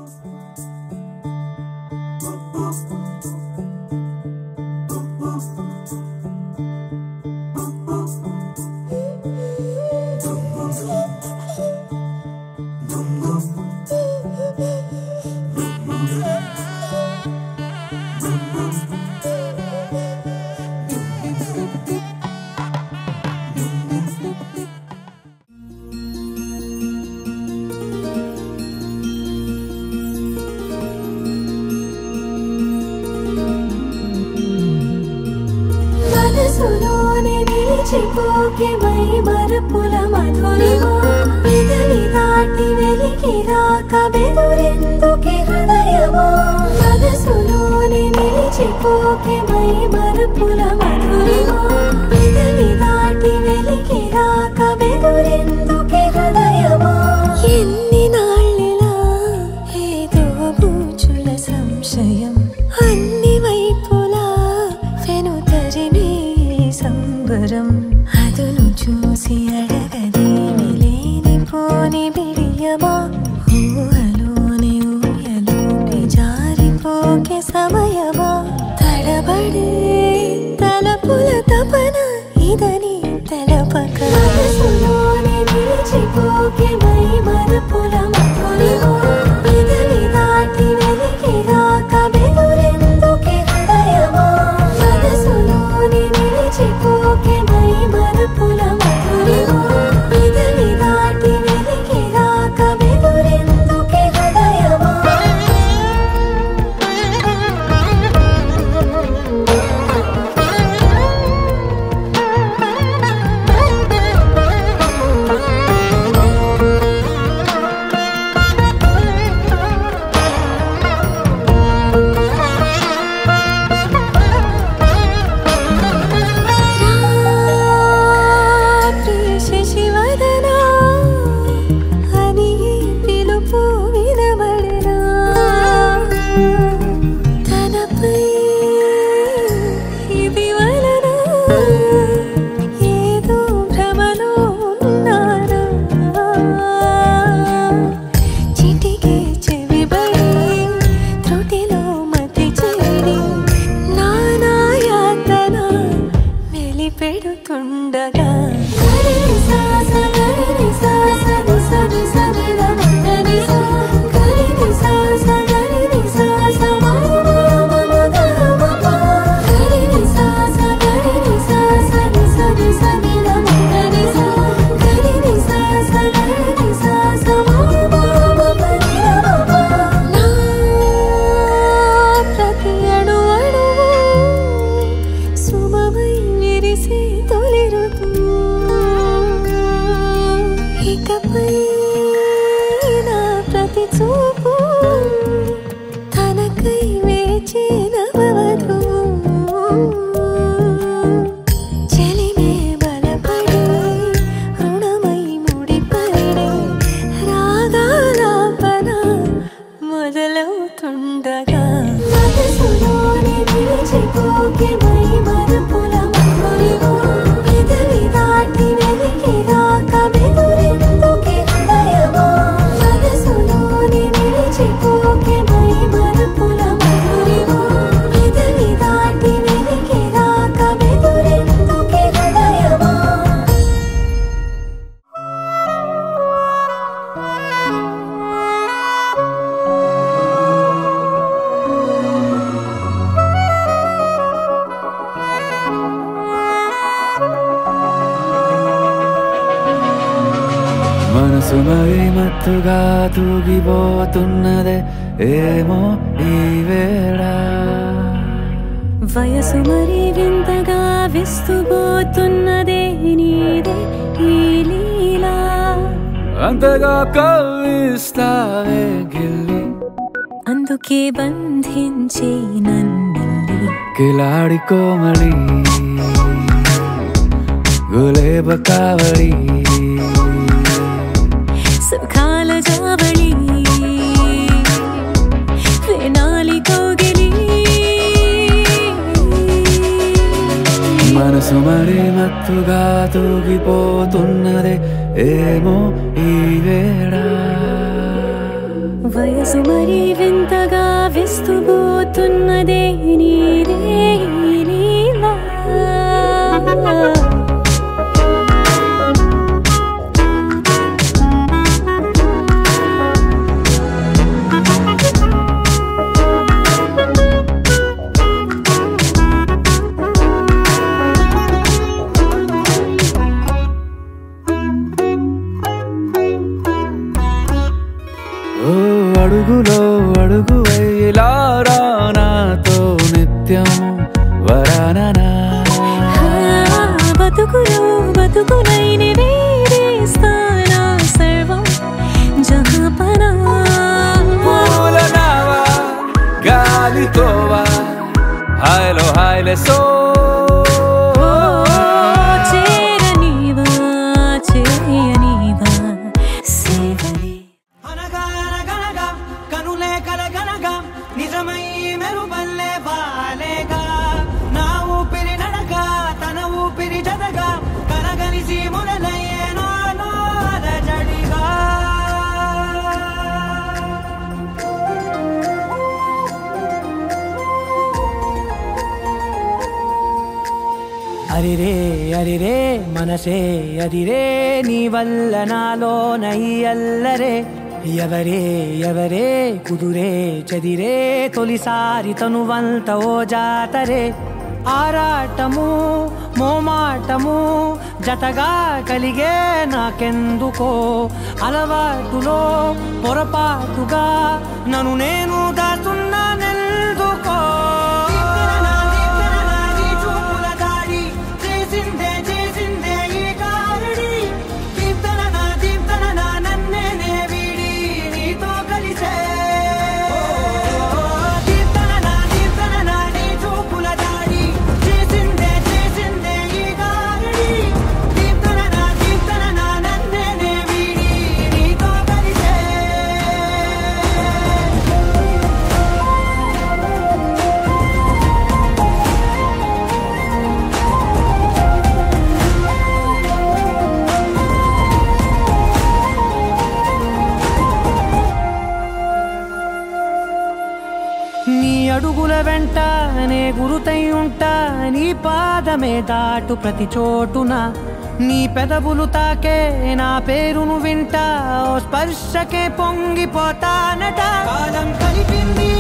మనసులోని నిలిచిపోకే మై మరపుల మధురిమా పెదవి దాటి వెలికి రాక బెదురెందుకే హృదయమా మనసులోని నిలిచిపోకే మై మరపుల మధురిమా పెదవి దాటి వెలికి రాక బెదురెందుకే హృదయమా ఎన్ని నాళ్ళిలా ఏదో బూచుల సంశయం అన్ని వైపులా వెనుతరినే సంబరం అదును చూసి అడగదేమి లేనిపోని బిడియమా ఊహలోని ఊయలోకి జారిపోకే సమయమా తడబడే తలపుల తపన ఇదని తెలపక మనసులోనే నిలిచిపోకే మై మరపుల మధురిమా పెదవి దాటి వెలికి రాక బెదురెందుకే హృదయమా మనసులోనే నిలిచిపోకే మై మరపుల మధురిమా పెదవి దాటి వెలికి రాక బెదురెందుకే హృదయమా శశివదనా అని పిలుపు వినబడనా తనపై ఇది వలన ఏదో భ్రమలో ఉన్నానా చిటికే చెవిబడి త్రుటిలో మతి చేరి నానాయాతన వెలిపెడుతుండగా ప్రతి అణు అణువు సుమమై విరిసే తొలి ఋతువు ఇకపై నా ప్రతి చూపు తనకై వేచి నవవధువు చెలిమే బలపడి రుణమై ముడిపడి రాగాలాపన మొదలవుతుండగా మనసులోనే నిలిచిపోకే మై మరపుల మధురిమా పెదవి దాటి వెలికి రాక బెదురెందుకే హృదయమా మనసులోనే నిలిచిపోకే మై మరపుల మధురిమా పెదవి దాటి వెలికి రాక బెదురెందుకే హృదయమా మనసు మరి మత్తుగా తూగిపోతున్నదే ఏమో ఈ వేళ వయసు మరి వింతగా విస్తుపోతున్నదే నీదే ఈ లీలా అంతగా కవ్విస్తావే గిల్లి అందుకే బంధించే నన్నిల్లి కిలాడి కోమళి గులేబ కావళి సుఖాల జావళి వేనాలి కౌగిలి మనసు మరి మత్తుగా తూగిపోతున్నదే ఏమో ఈ వేళ వయసు మరీ వింతగా విస్తుపోతున్నదే నీదే ఈ లీలా ఓ అడుగులో అడుగు ఇలా రా నాతో నిత్యం వరాననా ఆ, బతుకులో బతుకులైన వేరేస్తానా సర్వం జహాపనా పూల నావా గాలితోవా హాయ్లో హాయ్లే సో చేరనీవా చేయనీవా సేవలే అనగా అనగనగా కనులే కలగనగా నిజమై మెరుపల్లే బాలేగా నా ఊపిరి నడక తన ఊపిరి జదగా కలగలిసి మొదలయ్యే నాలో అలజడిగా అరిరే అరిరే మనసే అరిరే నీ వల్ల నాలో నయ్యల్లరే ఎవరే ఎవరే కుదురే చదిరే తొలిసారి తనువంత ఓ జాతరే ఆరాటము మోమాటము జతగా కలిగే నాకెందుకో అలవాటులో పొరపాటుగా నన్ను నేను దాచున్నానెందుకో చూపుల దాడి చేసిందే చేసిందే ఈ కారడి దీప్తన నా దీప్తన నా నన్నే నే వీడి నీతో కలిసే దీప్తన నా దీప్తన నా నీ చూపుల దాడి చేసిందే చేసిందే ఈ కారడి దీప్తన నా దీప్తన నా నన్నే నే వీడి నీతో కలిసే నీ అడుగుల వెంట నే గురుతై ఉంటా నీ పాదమే దాటు ప్రతి చోటున నీ పెదవులు తాకే నా పేరును వింటా ఓ స్పర్శకే పొంగిపోతానట కాలం కలిపింది